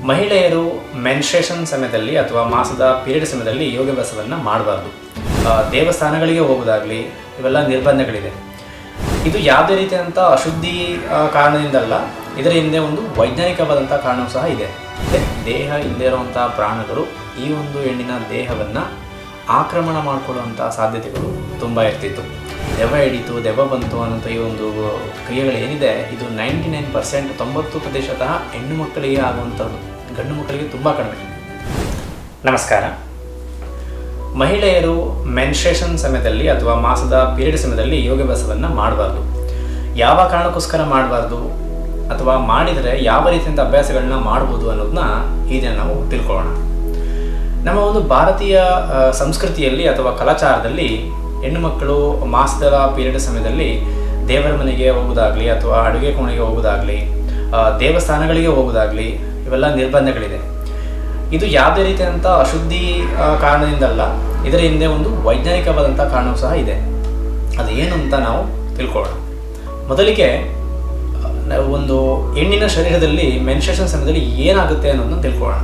ಮಹಿಳೆಯರು ಮೆನ್ಸ್ಟ್ರೇಷನ್ ಸಮಯದಲ್ಲಿ ಅಥವಾ ಮಾಸದ ಪೀರಿಯಡ್ ಸಮಯದಲ್ಲಿ ಯೋಗಾಭ್ಯಾಸವನ್ನು ಮಾಡಬಾರ್ದು ಆ, ದೇವಸ್ಥಾನಗಳಿಗೆ ಹೋಗೋದಾಗಲಿ ಇವೆಲ್ಲ ನಿರ್ಬಂಧಗಳಿದೆ ಇದು ಯಾವುದೇ ರೀತಿಯಾದಂಥ ಅಶುದ್ಧಿ ಆ, ಕಾರಣದಿಂದಲ್ಲ ಇದರ ಹಿಂದೆ ಒಂದು ವೈಜ್ಞಾನಿಕವಾದಂಥ ಕಾರಣವೂ ಸಹ ಇದೆ ಅದೇ ದೇಹ ಇಲ್ಲದೆ ಇರುವಂಥ ಪ್ರಾಣಿಗಳು ಈ ಒಂದು ಹೆಣ್ಣಿನ ದೇಹವನ್ನು ಆಕ್ರಮಣ ಮಾಡಿಕೊಳ್ಳುವಂಥ ಸಾಧ್ಯತೆಗಳು ತುಂಬ ಇರ್ತಿತ್ತು ದೆವ್ವ ಹಿಡಿತು ದೆವ್ವ ಬಂತು ಅನ್ನೋಂಥ ಈ ಒಂದು ಕ್ರಿಯೆಗಳು ಏನಿದೆ ಇದು ನೈಂಟಿ ನೈನ್ ಪರ್ಸೆಂಟ್ ತೊಂಬತ್ತು ಪ್ರತಿಶತ ಹೆಣ್ಣು ಮಕ್ಕಳಿಗೆ ಆಗುವಂಥದ್ದು ಗಂಡು ಮಕ್ಕಳಿಗೆ ತುಂಬ ಕಡಿಮೆ ನಮಸ್ಕಾರ ಮಹಿಳೆಯರು ಮೆನ್ಸ್ಟ್ರೇಷನ್ ಸಮಯದಲ್ಲಿ ಅಥವಾ ಮಾಸದ ಪೀರಿಯಡ್ ಸಮಯದಲ್ಲಿ ಯೋಗಾಭ್ಯಾಸವನ್ನು ಮಾಡಬಾರ್ದು ಯಾವ ಕಾರಣಕ್ಕೋಸ್ಕರ ಮಾಡಬಾರ್ದು ಅಥವಾ ಮಾಡಿದರೆ ಯಾವ ರೀತಿಯಿಂದ ಅಭ್ಯಾಸಗಳನ್ನ ಮಾಡ್ಬೋದು ಅನ್ನೋದನ್ನ ಈ ದಿನ ನಾವು ತಿಳ್ಕೊಳ್ಳೋಣ ನಮ್ಮ ಒಂದು ಭಾರತೀಯ ಆ, ಸಂಸ್ಕೃತಿಯಲ್ಲಿ ಅಥವಾ ಕಲಾಚಾರದಲ್ಲಿ ಹೆಣ್ಣು ಮಕ್ಕಳು ಮಾಸದ ಪೀರಿಯಡ್ ಸಮಯದಲ್ಲಿ ದೇವರ ಮನೆಗೆ ಹೋಗೋದಾಗಲಿ ಅಥವಾ ಅಡುಗೆ ಕೋಣೆಗೆ ಹೋಗೋದಾಗಲಿ ದೇವಸ್ಥಾನಗಳಿಗೆ ಹೋಗೋದಾಗಲಿ ಇವೆಲ್ಲ ನಿರ್ಬಂಧಗಳಿದೆ ಇದು ಯಾವುದೇ ರೀತಿಯಾದಂಥ ಅಶುದ್ಧಿ ಆ, ಕಾರಣದಿಂದಲ್ಲ ಇದರ ಹಿಂದೆ ಒಂದು ವೈಜ್ಞಾನಿಕವಾದಂಥ ಕಾರಣವೂ ಸಹ ಇದೆ ಅದು ಏನು ಅಂತ ನಾವು ತಿಳ್ಕೊಳ್ಳೋಣ ಮೊದಲಿಗೆ ಆ, ನಾವು ಒಂದು ಹೆಣ್ಣಿನ ಶರೀರದಲ್ಲಿ ಮೆನ್ಸ್ಟ್ರೇಷನ್ ಸಮಯದಲ್ಲಿ ಏನಾಗುತ್ತೆ ಅನ್ನೋದನ್ನ ತಿಳ್ಕೊಳ್ಳೋಣ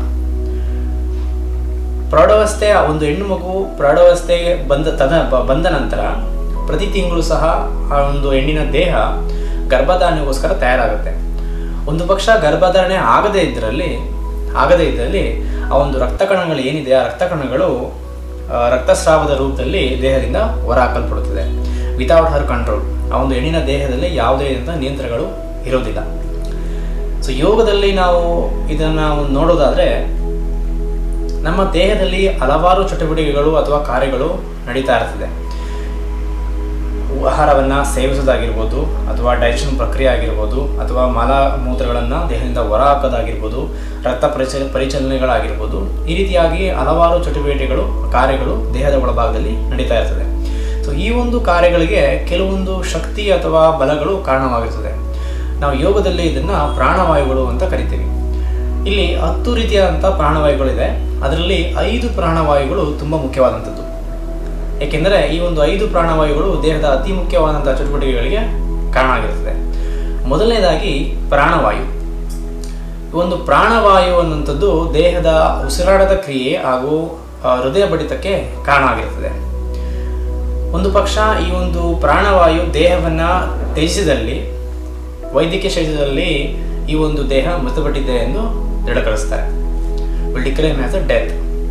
ಪ್ರೌಢಾವಸ್ಥೆ ಆ ಒಂದು ಹೆಣ್ಣು ಮಗು ಪ್ರೌಢಾವಸ್ಥೆಗೆ ಬಂದ ತದ ಬ- ಬಂದ ನಂತರ ಪ್ರತಿ ತಿಂಗಳು ಸಹ ಆ ಒಂದು ಹೆಣ್ಣಿನ ದೇಹ ಗರ್ಭಧಾರಣೆಗೋಸ್ಕರ ತಯಾರಾಗುತ್ತೆ ಒಂದು ಪಕ್ಷ ಗರ್ಭಧಾರಣೆ ಆಗದೇ ಇದ್ರಲ್ಲಿ ಆಗದೇ ಇದ್ದಲ್ಲಿ ಆ ಒಂದು ರಕ್ತ ಕಣಗಳು ಏನಿದೆ ಆ ರಕ್ತ ಕಣಗಳು ಆ, ರಕ್ತಸ್ರಾವದ ರೂಪದಲ್ಲಿ ದೇಹದಿಂದ ಹೊರಹಾಕಲ್ಪಡುತ್ತದೆ ವಿತೌಟ್ ಹರ್ ಕಂಟ್ರೋಲ್ ಆ ಒಂದು ಹೆಣ್ಣಿನ ದೇಹದಲ್ಲಿ ಯಾವುದೇ ರೀತಿಯ ನಿಯಂತ್ರಣಗಳು ಇರೋದಿಲ್ಲ ಸೊ ಯೋಗದಲ್ಲಿ ನಾವು ಇದನ್ನು ನೋಡೋದಾದರೆ ನಮ್ಮ ದೇಹದಲ್ಲಿ ಹಲವಾರು ಚಟುವಟಿಕೆಗಳು ಅಥವಾ ಕಾರ್ಯಗಳು ನಡೀತಾ ಇರ್ತದೆ ಆಹಾರವನ್ನು ಸೇವಿಸೋದಾಗಿರ್ಬೋದು ಅಥವಾ ಡೈಜೆಷನ್ ಪ್ರಕ್ರಿಯೆ ಆಗಿರ್ಬೋದು ಅಥವಾ ಮಲ ಮೂತ್ರಗಳನ್ನು ದೇಹದಿಂದ ಹೊರ ಹಾಕೋದಾಗಿರ್ಬೋದು ರಕ್ತ ಪರಿಚ ಪರಿಚಲನೆಗಳಾಗಿರ್ಬೋದು ಈ ರೀತಿಯಾಗಿ ಹಲವಾರು ಚಟುವಟಿಕೆಗಳು ಕಾರ್ಯಗಳು ದೇಹದ ಒಳಭಾಗದಲ್ಲಿ ನಡೀತಾ ಇರ್ತದೆ ಸೊ ಈ ಒಂದು ಕಾರ್ಯಗಳಿಗೆ ಕೆಲವೊಂದು ಶಕ್ತಿ ಅಥವಾ ಬಲಗಳು ಕಾರಣವಾಗಿರ್ತದೆ ನಾವು ಯೋಗದಲ್ಲಿ ಇದನ್ನು ಪ್ರಾಣವಾಯುಗಳು ಅಂತ ಕರಿತೀವಿ ಇಲ್ಲಿ ಹತ್ತು ರೀತಿಯಾದಂಥ ಪ್ರಾಣವಾಯುಗಳಿದೆ ಅದರಲ್ಲಿ ಐದು ಪ್ರಾಣವಾಯುಗಳು ತುಂಬ ಮುಖ್ಯವಾದಂಥದ್ದು ಏಕೆಂದರೆ ಈ ಒಂದು ಐದು ಪ್ರಾಣವಾಯುಗಳು ದೇಹದ ಅತಿ ಮುಖ್ಯವಾದಂಥ ಚಟುವಟಿಕೆಗಳಿಗೆ ಕಾರಣ ಆಗಿರುತ್ತದೆ ಮೊದಲನೇದಾಗಿ ಪ್ರಾಣವಾಯು ಈ ಒಂದು ಪ್ರಾಣವಾಯು ಅನ್ನುವಂಥದ್ದು ದೇಹದ ಉಸಿರಾಟದ ಕ್ರಿಯೆ ಹಾಗೂ ಆ, ಹೃದಯ ಬಡಿತಕ್ಕೆ ಕಾರಣ ಆಗಿರುತ್ತದೆ ಒಂದು ಪಕ್ಷ ಈ ಒಂದು ಪ್ರಾಣವಾಯು ದೇಹವನ್ನು ತ್ಯಜಿಸಿದಲ್ಲಿ ವೈದ್ಯಕೀಯ ಶಾಸ್ತ್ರದಲ್ಲಿ ಈ ಒಂದು ದೇಹ ಮೃತಪಟ್ಟಿದೆ ಎಂದು ದೃಢಪಡಿಸ್ತಾರೆ will declaim as a death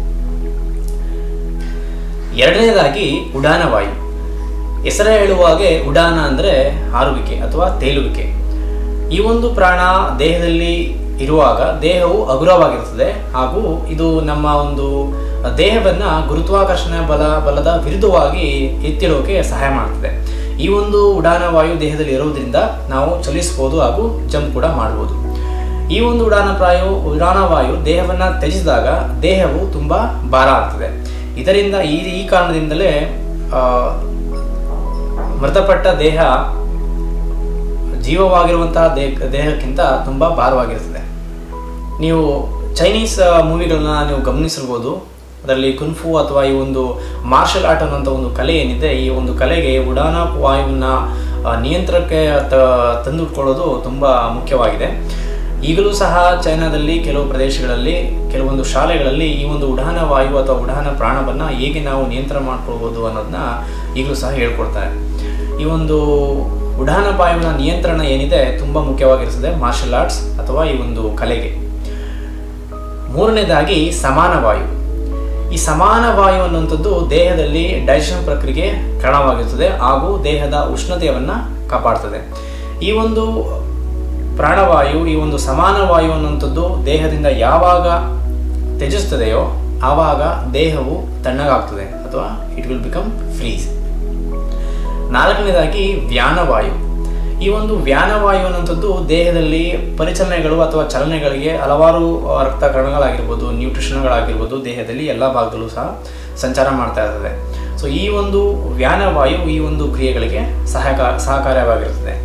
ಎರಡನೇದಾಗಿ ಉಡಾನವಾಯು ಹೆಸರೇ ಹೇಳುವಾಗೆ ಉಡಾನ ಅಂದರೆ ಹಾರುವಿಕೆ ಅಥವಾ ತೇಲುವಿಕೆ ಈ ಒಂದು ಪ್ರಾಣ ದೇಹದಲ್ಲಿ ಇರುವಾಗ ದೇಹವು ಹಗುರವಾಗಿರುತ್ತದೆ ಹಾಗೂ ಇದು ನಮ್ಮ ಒಂದು ದೇಹವನ್ನು ಗುರುತ್ವಾಕರ್ಷಣ ಬಲ ಬಲದ ವಿರುದ್ಧವಾಗಿ ಎತ್ತಿಡೋಕೆ ಸಹಾಯ ಮಾಡ್ತದೆ ಈ ಒಂದು ಉಡಾನ ವಾಯು ದೇಹದಲ್ಲಿ ಇರುವುದರಿಂದ ನಾವು ಚಲಿಸ್ಬೋದು ಹಾಗೂ ಜಂಪ್ ಕೂಡ ಮಾಡ್ಬೋದು ಈ ಒಂದು ಉಡಾನ ಪ್ರಾಯು ಉಡಾನ ವಾಯು ದೇಹವನ್ನು ತ್ಯಜಿಸಿದಾಗ ದೇಹವು ತುಂಬ ಭಾರ ಆಗ್ತದೆ ಇದರಿಂದ ಈ ಈ ಕಾರಣದಿಂದಲೇ ಆ, ಮೃತಪಟ್ಟ ದೇಹ ಜೀವವಾಗಿರುವಂತಹ ದೇಹ ದೇಹಕ್ಕಿಂತ ತುಂಬ ಭಾರವಾಗಿರ್ತದೆ ನೀವು ಚೈನೀಸ್ ಮೂವಿಗಳನ್ನ ನೀವು ಗಮನಿಸಿರ್ಬೋದು ಅದರಲ್ಲಿ ಕುನ್ಫು ಅಥವಾ ಈ ಒಂದು ಮಾರ್ಷಲ್ ಆರ್ಟ್ ಅನ್ನೋಂಥ ಒಂದು ಕಲೆ ಏನಿದೆ ಈ ಒಂದು ಕಲೆಗೆ ಉಡಾನ ವಾಯುವನ್ನ ಆ, ನಿಯಂತ್ರಣಕ್ಕೆ ತ- ತಂದುಕೊಳ್ಳೋದು ತುಂಬ ಮುಖ್ಯವಾಗಿದೆ ಈಗಲೂ ಸಹ ಚೈನಾದಲ್ಲಿ ಕೆಲವು ಪ್ರದೇಶಗಳಲ್ಲಿ ಕೆಲವೊಂದು ಶಾಲೆಗಳಲ್ಲಿ ಈ ಒಂದು ಉಡಾನ ವಾಯು ಅಥವಾ ಉಡಾನ ಪ್ರಾಣವನ್ನು ಹೇಗೆ ನಾವು ನಿಯಂತ್ರಣ ಮಾಡ್ಕೊಳ್ಬೋದು ಅನ್ನೋದನ್ನ ಈಗಲೂ ಸಹ ಹೇಳ್ಕೊಡ್ತಾರೆ ಈ ಒಂದು ಉಡಾನ ವಾಯುವಿನ ನಿಯಂತ್ರಣ ಏನಿದೆ ತುಂಬ ಮುಖ್ಯವಾಗಿರ್ತದೆ ಮಾರ್ಷಲ್ ಆರ್ಟ್ಸ್ ಅಥವಾ ಈ ಒಂದು ಕಲೆಗೆ ಮೂರನೇದಾಗಿ ಸಮಾನ ವಾಯು ಈ ಸಮಾನ ವಾಯು ಅನ್ನುವಂಥದ್ದು ದೇಹದಲ್ಲಿ ಡೈಜೆಷನ್ ಪ್ರಕ್ರಿಯೆಗೆ ಕಾರಣವಾಗಿರ್ತದೆ ಹಾಗೂ ದೇಹದ ಉಷ್ಣತೆಯನ್ನು ಕಾಪಾಡ್ತದೆ ಈ ಒಂದು ಪ್ರಾಣವಾಯು ಈ ಒಂದು ಸಮಾನ ವಾಯು ಅನ್ನುವಂಥದ್ದು ದೇಹದಿಂದ ಯಾವಾಗ ತ್ಯಜಿಸ್ತದೆಯೋ ಆವಾಗ ದೇಹವು ತಣ್ಣಗಾಗ್ತದೆ ಅಥವಾ ಇಟ್ ವಿಲ್ ಬಿಕಮ್ ಫ್ರೀಸ್ ನಾಲ್ಕನೇದಾಗಿ ವ್ಯಾನವಾಯು ಈ ಒಂದು ವ್ಯಾನವಾಯು ಅನ್ನುವಂಥದ್ದು ದೇಹದಲ್ಲಿ ಪರಿಚಲನೆಗಳು ಅಥವಾ ಚಲನೆಗಳಿಗೆ ಹಲವಾರು ಆ, ರಕ್ತ ಕಣಗಳಾಗಿರ್ಬೋದು ನ್ಯೂಟ್ರಿಷನ್ಗಳಾಗಿರ್ಬೋದು ದೇಹದಲ್ಲಿ ಎಲ್ಲ ಭಾಗದಲ್ಲೂ ಸಹ ಸಂಚಾರ ಮಾಡ್ತಾ ಇರ್ತದೆ ಸೊ ಈ ಒಂದು ವ್ಯಾನವಾಯು ಈ ಒಂದು ಕ್ರಿಯೆಗಳಿಗೆ ಸಹಾಯಕ ಸಹಕಾರ್ಯವಾಗಿರುತ್ತದೆ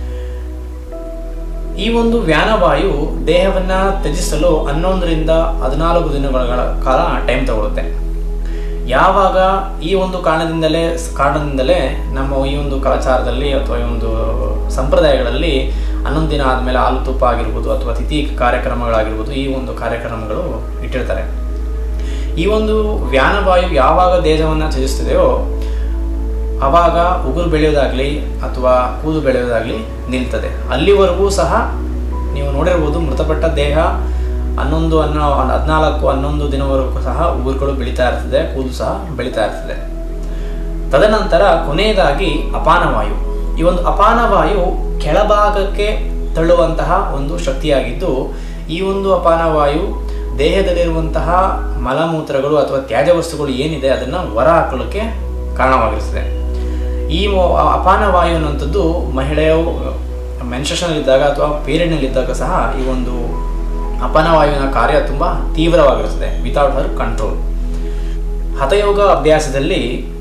ಈ ಒಂದು ವ್ಯಾನವಾಯು ದೇಹವನ್ನು ತ್ಯಜಿಸಲು ಹನ್ನೊಂದರಿಂದ ಹದಿನಾಲ್ಕು ದಿನಗಳ ಕಾಲ ಟೈಮ್ ತಗೊಳುತ್ತೆ ಯಾವಾಗ ಈ ಒಂದು ಕಾರಣದಿಂದಲೇ ಕಾರಣದಿಂದಲೇ ನಮ್ಮ ಈ ಒಂದು ಕಲಾಚಾರದಲ್ಲಿ ಅಥವಾ ಈ ಒಂದು ಸಂಪ್ರದಾಯಗಳಲ್ಲಿ ಹನ್ನೊಂದು ದಿನ ಆದಮೇಲೆ ಹಾಲು ತುಪ್ಪ ಆಗಿರ್ಬೋದು ಅಥವಾ ತಿಥಿ ಕಾರ್ಯಕ್ರಮಗಳಾಗಿರ್ಬೋದು ಈ ಒಂದು ಕಾರ್ಯಕ್ರಮಗಳು ಇಟ್ಟಿರ್ತಾರೆ ಈ ಒಂದು ವ್ಯಾನವಾಯು ಯಾವಾಗ ದೇಹವನ್ನು ತ್ಯಜಿಸ್ತದೆಯೋ ಆವಾಗ ಉಗುರು ಬೆಳೆಯೋದಾಗಲಿ ಅಥವಾ ಕೂದು ಬೆಳೆಯೋದಾಗಲಿ ನಿಲ್ತದೆ ಅಲ್ಲಿವರೆಗೂ ಸಹ ನೀವು ನೋಡಿರ್ಬೋದು ಮೃತಪಟ್ಟ ದೇಹ ಹನ್ನೊಂದು ಹನ್ನೊ ಹದಿನಾಲ್ಕು ಹನ್ನೊಂದು ದಿನವರೆಗೂ ಸಹ ಉಗುರುಗಳು ಬೆಳೀತಾ ಇರ್ತದೆ ಕೂದು ಸಹ ಬೆಳೀತಾ ಇರ್ತದೆ ತದನಂತರ ಕೊನೆಯದಾಗಿ ಅಪಾನವಾಯು ಈ ಒಂದು ಅಪಾನವಾಯು ಕೆಳಭಾಗಕ್ಕೆ ತಳ್ಳುವಂತಹ ಒಂದು ಶಕ್ತಿಯಾಗಿದ್ದು ಈ ಒಂದು ಅಪಾನವಾಯು ದೇಹದಲ್ಲಿರುವಂತಹ ಮಲಮೂತ್ರಗಳು ಅಥವಾ ತ್ಯಾಜ್ಯ ವಸ್ತುಗಳು ಏನಿದೆ ಅದನ್ನು ಹೊರ ಹಾಕೊಳ್ಳೋಕ್ಕೆ ಕಾರಣವಾಗಿರ್ತದೆ ಈ ಮೊ- ಅಪಾನವಾಯು ಅನ್ನುವಂಥದ್ದು ಮಹಿಳೆಯು ಮೆನ್ಸೇಷನಲ್ಲಿದ್ದಾಗ ಅಥವಾ ಪೀರಿಯಡ್ನಲ್ಲಿದ್ದಾಗ ಸಹ ಈ ಒಂದು ಅಪಾನವಾಯುವಿನ ಕಾರ್ಯ ತುಂಬ ತೀವ್ರವಾಗಿರುತ್ತದೆ ವಿತೌಟ್ ಹರ್ ಕಂಟ್ರೋಲ್ ಹಠಯೋಗ ಅಭ್ಯಾಸದಲ್ಲಿ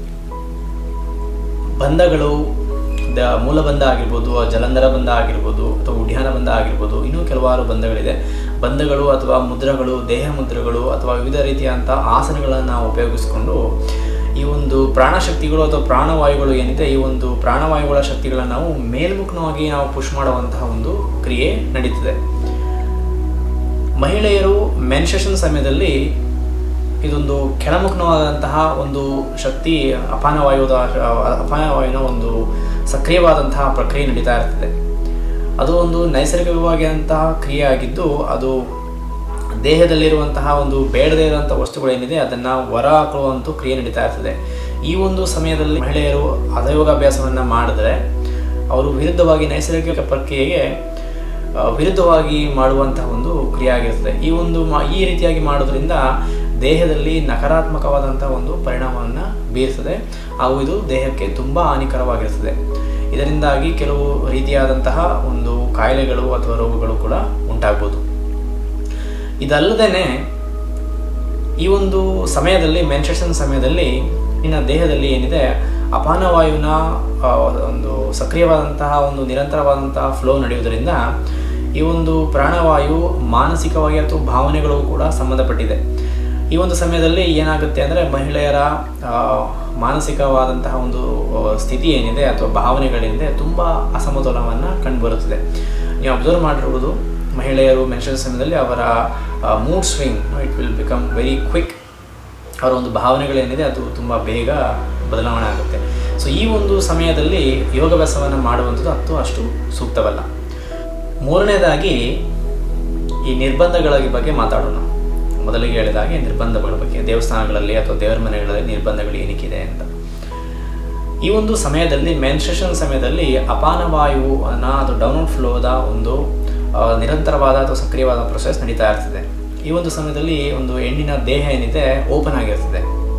ಬಂಧಗಳು ದ ಮೂಲಬಂಧ ಆಗಿರ್ಬೋದು ಜಲಂಧರ ಬಂಧ ಆಗಿರ್ಬೋದು ಅಥವಾ ಉಡ್ಯಾನ ಬಂಧ ಆಗಿರ್ಬೋದು ಇನ್ನೂ ಕೆಲವಾರು ಬಂಧಗಳಿದೆ ಬಂಧಗಳು ಅಥವಾ ಮುದ್ರಗಳು ದೇಹ ಮುದ್ರಗಳು ಅಥವಾ ವಿವಿಧ ರೀತಿಯಾದಂಥ ಆಸನಗಳನ್ನು ನಾವು ಉಪಯೋಗಿಸಿಕೊಂಡು ಈ ಒಂದು ಪ್ರಾಣಶಕ್ತಿಗಳು ಅಥವಾ ಪ್ರಾಣವಾಯುಗಳು ಏನಿದೆ ಈ ಒಂದು ಪ್ರಾಣವಾಯುಗಳ ಶಕ್ತಿಗಳನ್ನು ನಾವು ಮೇಲ್ಮುಖವಾಗಿ ನಾವು ಪುಷ್ ಮಾಡುವಂತಹ ಒಂದು ಕ್ರಿಯೆ ನಡೀತದೆ ಮಹಿಳೆಯರು ಮೆನ್ಸೇಷನ್ ಸಮಯದಲ್ಲಿ ಇದೊಂದು ಕೆಳಮುಖವಾದಂತಹ ಒಂದು ಶಕ್ತಿ ಅಪಾನವಾಯುದ ಅಪಾನವಾಯುವಿನ ಒಂದು ಸಕ್ರಿಯವಾದಂತಹ ಪ್ರಕ್ರಿಯೆ ನಡೀತಾ ಇರ್ತದೆ ಅದು ಒಂದು ನೈಸರ್ಗಿಕವಾಗಿರುವಂತಹ ಕ್ರಿಯೆ ಆಗಿದ್ದು ಅದು ದೇಹದಲ್ಲಿರುವಂತಹ ಒಂದು ಬೇಡದೇ ಇರುವಂಥ ವಸ್ತುಗಳೇನಿದೆ ಅದನ್ನು ಹೊರ ಹಾಕುವಂಥ ಕ್ರಿಯೆ ನಡೀತಾ ಇರ್ತದೆ ಈ ಒಂದು ಸಮಯದಲ್ಲಿ ಮಹಿಳೆಯರು ಹಠಯೋಗಾಭ್ಯಾಸವನ್ನು ಮಾಡಿದ್ರೆ ಅವರು ವಿರುದ್ಧವಾಗಿ ನೈಸರ್ಗಿಕ ಪ್ರಕ್ರಿಯೆಗೆ ಆ, ವಿರುದ್ಧವಾಗಿ ಮಾಡುವಂತಹ ಒಂದು ಕ್ರಿಯೆ ಆಗಿರ್ತದೆ ಈ ಒಂದು ಮಾ ಈ ರೀತಿಯಾಗಿ ಮಾಡೋದ್ರಿಂದ ದೇಹದಲ್ಲಿ ನಕಾರಾತ್ಮಕವಾದಂತಹ ಒಂದು ಪರಿಣಾಮವನ್ನು ಬೀರ್ತದೆ ಹಾಗೂ ಇದು ದೇಹಕ್ಕೆ ತುಂಬ ಹಾನಿಕರವಾಗಿರ್ತದೆ ಇದರಿಂದಾಗಿ ಕೆಲವು ರೀತಿಯಾದಂತಹ ಒಂದು ಕಾಯಿಲೆಗಳು ಅಥವಾ ರೋಗಗಳು ಕೂಡ ಉಂಟಾಗ್ಬೋದು ಇದಲ್ಲದೇ ಈ ಒಂದು ಸಮಯದಲ್ಲಿ ಮೆನ್ಸೇಷನ್ ಸಮಯದಲ್ಲಿ ನಿನ್ನ ದೇಹದಲ್ಲಿ ಏನಿದೆ ಅಪಾನವಾಯುವಿನ ಆ, ಒಂದು ಸಕ್ರಿಯವಾದಂತಹ ಒಂದು ನಿರಂತರವಾದಂತಹ ಫ್ಲೋ ನಡೆಯುವುದರಿಂದ ಈ ಒಂದು ಪ್ರಾಣವಾಯು ಮಾನಸಿಕವಾಗಿ ಅಥವಾ ಭಾವನೆಗಳು ಕೂಡ ಸಂಬಂಧಪಟ್ಟಿದೆ ಈ ಒಂದು ಸಮಯದಲ್ಲಿ ಏನಾಗುತ್ತೆ ಅಂದರೆ ಮಹಿಳೆಯರ ಆ, ಮಾನಸಿಕವಾದಂತಹ ಒಂದು ಆ, ಸ್ಥಿತಿ ಏನಿದೆ ಅಥವಾ ಭಾವನೆಗಳೇನಿದೆ ತುಂಬ ಅಸಮತೋಲನವನ್ನು ಕಂಡುಬರುತ್ತದೆ ನೀವು ಅಬ್ಸರ್ವ್ ಮಾಡಿರ್ಬೋದು ಮಹಿಳೆಯರು ಮೆನ್ಷನ್ ಸಮಯದಲ್ಲಿ ಅವರ mood swing it will become very quick ಅವರ ಒಂದು ಭಾವನೆಗಳೇನಿದೆ ಅದು ತುಂಬ ಬೇಗ ಬದಲಾವಣೆ ಆಗುತ್ತೆ ಸೊ ಈ ಒಂದು ಸಮಯದಲ್ಲಿ ಯೋಗಾಭ್ಯಾಸವನ್ನು ಮಾಡುವಂಥದ್ದು ಅತ್ತು ಅಷ್ಟು ಸೂಕ್ತವಲ್ಲ ಮೂರನೇದಾಗಿ ಈ ನಿರ್ಬಂಧಗಳ ಬಗ್ಗೆ ಮಾತಾಡೋಣ ಮೊದಲಿಗೆ ಹೇಳಿದ ಹಾಗೆ ನಿರ್ಬಂಧಗಳ ಬಗ್ಗೆ ದೇವಸ್ಥಾನಗಳಲ್ಲಿ ಅಥವಾ ದೇವರ ಮನೆಗಳಲ್ಲಿ ನಿರ್ಬಂಧಗಳು ಏನಕ್ಕಿದೆ ಅಂತ ಈ ಒಂದು ಸಮಯದಲ್ಲಿ ಮೆನ್ಸ್ಟ್ರೇಷನ್ ಸಮಯದಲ್ಲಿ ಅಪಾನವಾಯುವನ್ನ ಅದು ಡೌನ್ ಫ್ಲೋದ ಒಂದು ಆ, ನಿರಂತರವಾದ ಅಥವಾ ಸಕ್ರಿಯವಾದ ಪ್ರೊಸೆಸ್ ನಡೀತಾ ಇರ್ತದೆ ಈ ಒಂದು ಸಮಯದಲ್ಲಿ ಒಂದು ಹೆಣ್ಣಿನ ದೇಹ ಏನಿದೆ ಓಪನ್ ಆಗಿರ್ತದೆ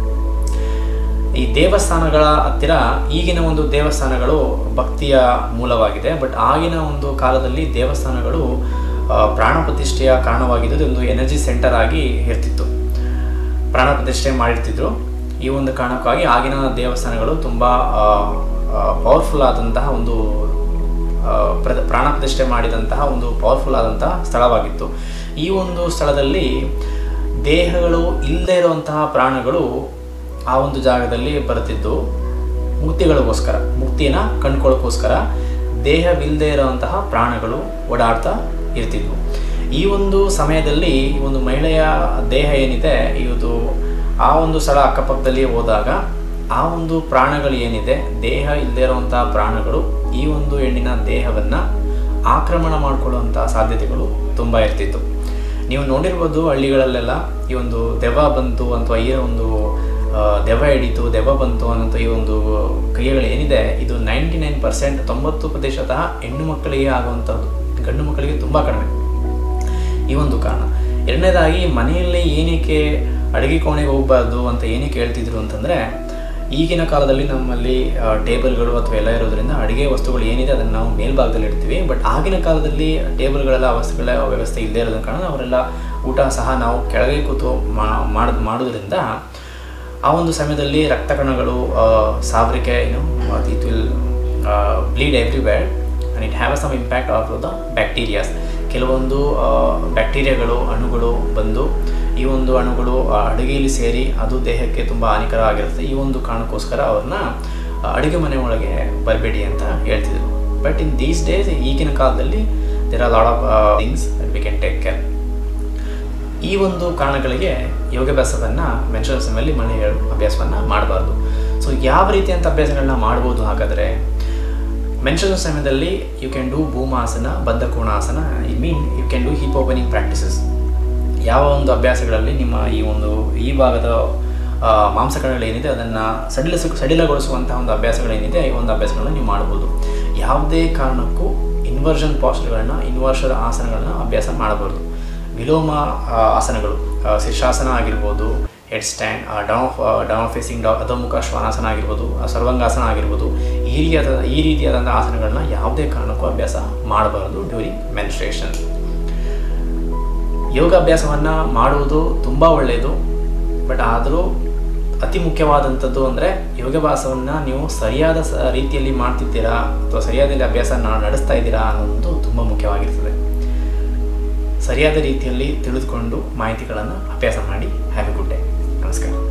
ಈ ದೇವಸ್ಥಾನಗಳ ಹತ್ತಿರ ಈಗಿನ ಒಂದು ದೇವಸ್ಥಾನಗಳು ಭಕ್ತಿಯ ಮೂಲವಾಗಿದೆ ಬಟ್ ಆಗಿನ ಒಂದು ಕಾಲದಲ್ಲಿ ದೇವಸ್ಥಾನಗಳು ಆ, ಪ್ರಾಣ ಪ್ರತಿಷ್ಠೆಯ ಕಾರಣವಾಗಿದ್ದು ಒಂದು ಎನರ್ಜಿ ಸೆಂಟರ್ ಆಗಿ ಇರ್ತಿತ್ತು ಪ್ರಾಣ ಪ್ರತಿಷ್ಠೆ ಮಾಡಿರ್ತಿದ್ರು ಈ ಒಂದು ಕಾರಣಕ್ಕಾಗಿ ಆಗಿನ ದೇವಸ್ಥಾನಗಳು ತುಂಬ ಪವರ್ಫುಲ್ ಆದಂತಹ ಒಂದು ಆ, ಪ್ರ ಪ್ರಾಣ ಪ್ರತಿಷ್ಠೆ ಮಾಡಿದಂತಹ ಒಂದು ಪವರ್ಫುಲ್ ಆದಂತಹ ಸ್ಥಳವಾಗಿತ್ತು ಈ ಒಂದು ಸ್ಥಳದಲ್ಲಿ ದೇಹಗಳು ಇಲ್ಲದೇ ಇರುವಂತಹ ಪ್ರಾಣಗಳು ಆ ಒಂದು ಜಾಗದಲ್ಲಿ ಬರ್ತಿದ್ದು ಮುಕ್ತಿಗಳಿಗೋಸ್ಕರ ಮುಕ್ತಿನ ಕಂಡ್ಕೊಳ್ಳೋಕ್ಕೋಸ್ಕರ ದೇಹವಿಲ್ಲದೆ ಇರುವಂತಹ ಪ್ರಾಣಗಳು ಓಡಾಡ್ತಾ ಇರ್ತಿದ್ವು ಈ ಒಂದು ಸಮಯದಲ್ಲಿ ಈ ಒಂದು ಮಹಿಳೆಯ ದೇಹ ಏನಿದೆ ಇದು ಆ ಒಂದು ಸ್ಥಳ ಅಕ್ಕಪಕ್ಕದಲ್ಲಿ ಹೋದಾಗ ಆ ಒಂದು ಪ್ರಾಣಗಳು ಏನಿದೆ ದೇಹ ಇಲ್ಲದೆ ಇರುವಂತಹ ಪ್ರಾಣಗಳು ಈ ಒಂದು ಹೆಣ್ಣಿನ ದೇಹವನ್ನು ಆಕ್ರಮಣ ಮಾಡಿಕೊಳ್ಳುವಂಥ ಸಾಧ್ಯತೆಗಳು ತುಂಬ ಇರ್ತಿತ್ತು ನೀವು ನೋಡಿರ್ಬೋದು ಹಳ್ಳಿಗಳಲ್ಲೆಲ್ಲ ಈ ಒಂದು ದೆವ್ವ ಬಂತು ಅಥವಾ ಈ ಒಂದು ಆ, ದೆವ್ವ ಹಿಡಿತು ದೆವ್ವ ಬಂತು ಅನ್ನೋಂಥ ಈ ಒಂದು ಕ್ರಿಯೆಗಳು ಏನಿದೆ ಇದು ನೈಂಟಿ ನೈನ್ ಪರ್ಸೆಂಟ್ ತೊಂಬತ್ತು ಪ್ರತಿಶತ ಹೆಣ್ಣು ಮಕ್ಕಳಿಗೆ ಆಗುವಂಥದ್ದು ಗಂಡು ಮಕ್ಕಳಿಗೆ ತುಂಬ ಕಡಿಮೆ ಈ ಒಂದು ಕಾರಣ ಎರಡನೇದಾಗಿ ಮನೆಯಲ್ಲಿ ಏನಕ್ಕೆ ಅಡುಗೆ ಕೋಣೆಗೆ ಹೋಗಬಾರ್ದು ಅಂತ ಏನಕ್ಕೆ ಹೇಳ್ತಿದ್ರು ಅಂತಂದರೆ ಈಗಿನ ಕಾಲದಲ್ಲಿ ನಮ್ಮಲ್ಲಿ ಆ, ಟೇಬಲ್ಗಳು ಅಥವಾ ಎಲ್ಲ ಇರೋದ್ರಿಂದ ಅಡುಗೆ ವಸ್ತುಗಳು ಏನಿದೆ ಅದನ್ನು ನಾವು ಮೇಲ್ಭಾಗದಲ್ಲಿ ಇಡ್ತೀವಿ ಬಟ್ ಆಗಿನ ಕಾಲದಲ್ಲಿ ಟೇಬಲ್ಗಳೆಲ್ಲ ವಸ್ತುಗಳ ವ್ಯವಸ್ಥೆ ಇಲ್ಲದೆ ಇರೋದ ಕಾರಣ ಅವರೆಲ್ಲ ಊಟ ಸಹ ನಾವು ಕೆಳಗೆ ಕೂತು ಮಾಡೋದು ಮಾಡೋದ್ರಿಂದ ಆ ಒಂದು ಸಮಯದಲ್ಲಿ ರಕ್ತ ಕಣಗಳು ಆ, ಸಾವರಿಕೆ ಏನು it will bleed everywhere and it have some impact of the bacterias ಕೆಲವೊಂದು ಬ್ಯಾಕ್ಟೀರಿಯಾಗಳು ಅಣುಗಳು ಬಂದು ಈ ಒಂದು ಅಣುಗಳು ಆ ಅಡುಗೆಯಲ್ಲಿ ಸೇರಿ ಅದು ದೇಹಕ್ಕೆ ತುಂಬ ಹಾನಿಕರ ಆಗಿರುತ್ತೆ ಈ ಒಂದು ಕಾರಣಕ್ಕೋಸ್ಕರ ಅವ್ರನ್ನ ಅಡುಗೆ ಮನೆ ಒಳಗೆ ಬರಬೇಡಿ ಅಂತ ಹೇಳ್ತಿದ್ರು ಬಟ್ ಇನ್ ದೀಸ್ ಡೇಸ್ ಈಗಿನ ಕಾಲದಲ್ಲಿ there are lot of things we can take care ಈ ಒಂದು ಕಾರಣಗಳಿಗೆ ಯೋಗಾಭ್ಯಾಸವನ್ನು ಮೆನ್ಸ್ಟ್ರಲ್ ಸಮಯದಲ್ಲಿ ಮಹಿಳೆಯರು ಅಭ್ಯಾಸವನ್ನು ಮಾಡಬಾರ್ದು ಸೊ ಯಾವ ರೀತಿಯಂಥ ಅಭ್ಯಾಸಗಳನ್ನ ಮಾಡ್ಬೋದು ಹಾಗಾದರೆ ಮೆನ್ಸ್ಟ್ರಲ್ ಸಮಯದಲ್ಲಿ ಯು ಕ್ಯಾನ್ ಡೂ ಭೂಮಾಸನ ಬದ್ಧಕೋಣಾಸನ I mean you can do hip opening practices ಯಾವ ಒಂದು ಅಭ್ಯಾಸಗಳಲ್ಲಿ ನಿಮ್ಮ ಈ ಒಂದು ಈ ಭಾಗದ ಆ, ಮಾಂಸಕಣಗಳೇನಿದೆ ಅದನ್ನು ಸಡಿಲಿಸ ಸಡಿಲಗೊಳಿಸುವಂತಹ ಒಂದು ಅಭ್ಯಾಸಗಳೇನಿದೆ ಈ ಒಂದು ಅಭ್ಯಾಸಗಳನ್ನ ನೀವು ಮಾಡ್ಬೋದು ಯಾವುದೇ ಕಾರಣಕ್ಕೂ ಇನ್ವರ್ಷನ್ ಪಾಸ್ಟರ್ಗಳನ್ನ ಇನ್ವರ್ಷದ ಆಸನಗಳನ್ನ ಅಭ್ಯಾಸ ಮಾಡಬಾರ್ದು ವಿಲೋಮ ಆ, ಆಸನಗಳು ಆ, ಶೀರ್ಷಾಸನ ಆಗಿರ್ಬೋದು head stand down down facing dog ಅಧೋಮುಖ ಶ್ವಾನಾಸನ ಆಗಿರ್ಬೋದು ಆ ಸರ್ವಾಂಗಾಸನ ಆಗಿರ್ಬೋದು ಈ ರೀತಿಯಾದ ಈ ರೀತಿಯಾದಂಥ ಆಸನಗಳನ್ನ ಯಾವುದೇ ಕಾರಣಕ್ಕೂ ಅಭ್ಯಾಸ ಮಾಡಬಾರ್ದು ಡ್ಯೂರಿಂಗ್ ಮೆನ್ಸ್ಟ್ರೇಷನ್ ಯೋಗಾಭ್ಯಾಸವನ್ನು ಮಾಡುವುದು ತುಂಬ ಒಳ್ಳೆಯದು ಬಟ್ ಆದರೂ ಅತಿ ಮುಖ್ಯವಾದಂಥದ್ದು ಅಂದರೆ ಯೋಗಾಭ್ಯಾಸವನ್ನು ನೀವು ಸರಿಯಾದ ಸ ರೀತಿಯಲ್ಲಿ ಮಾಡ್ತಿದ್ದೀರಾ ಅಥವಾ ಸರಿಯಾದ ಅಭ್ಯಾಸ ನಾ- ನಡೆಸ್ತಾ ಇದ್ದೀರಾ ಅನ್ನೋದು ತುಂಬ ಮುಖ್ಯವಾಗಿರ್ತದೆ ಸರಿಯಾದ ರೀತಿಯಲ್ಲಿ ತಿಳಿದುಕೊಂಡು ಮಾಹಿತಿಗಳನ್ನು ಅಭ್ಯಾಸ ಮಾಡಿ ಹ್ಯಾವ್ ಎ ಗುಡ್ ಡೇ ನಮಸ್ಕಾರ